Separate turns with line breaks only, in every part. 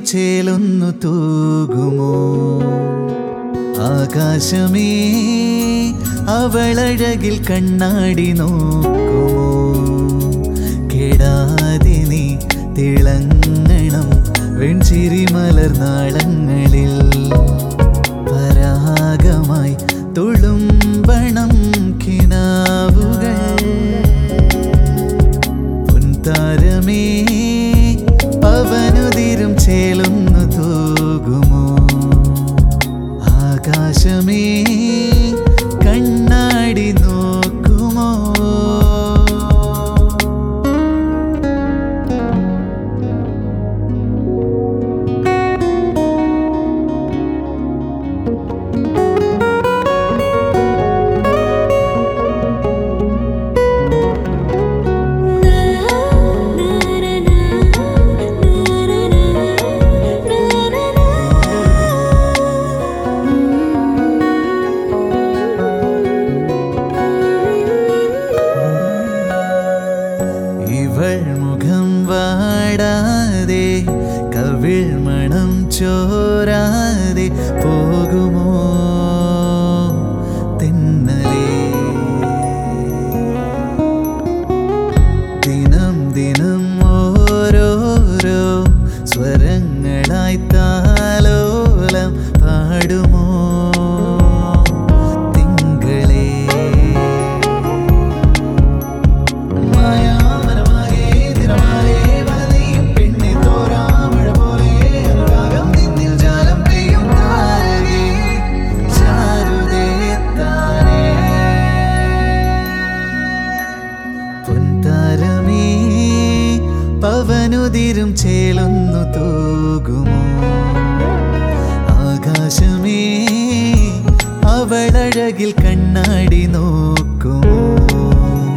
ചേലൊന്നു തൂകുമോ ആകാശമേ അവളഴകിൽ കണ്ണാടി നോക്കുമോ കെടാതെ നീ തിളങ്ങണം വെൺചിരി മലർനാളങ്ങളിൽ പരാഗമായി തുളുമ്പണം കിനാവുകൾ പൊൻതാരമേ പവനുതിരും ചേലൊന്നു തൂകുമോ ആകാശമേ കണ്ണാടി നോക്കുമോ ഇവൾ മുഖം വാടാതെ കവിൾ മണം ചോരാതെ പോകുമോ തെന്നലേ ദിനം ദിനം ഓരോരോ സ്വരങ്ങളായി താലോലം പാടുമോ തിങ്കളേ മായാമനമാകെ തിരമാലേ വലതയും പെണ്ണെ തോരാമഴ പോലെ അനുരാഗം നിന്നിൽ ജാലം പെയ്യും താരകേ ചാരുതേ താനേ പൊൻതാരമേ പവനുതിരും ചേലൊന്നു തൂകുമോ ആകാശമേ അവളഴകിൽ കണ്ണാടി നോക്കുമോ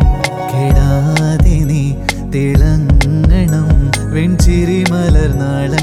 കെടാതെ നീ തിളങ്ങണം വെൺചിരി മലർനാള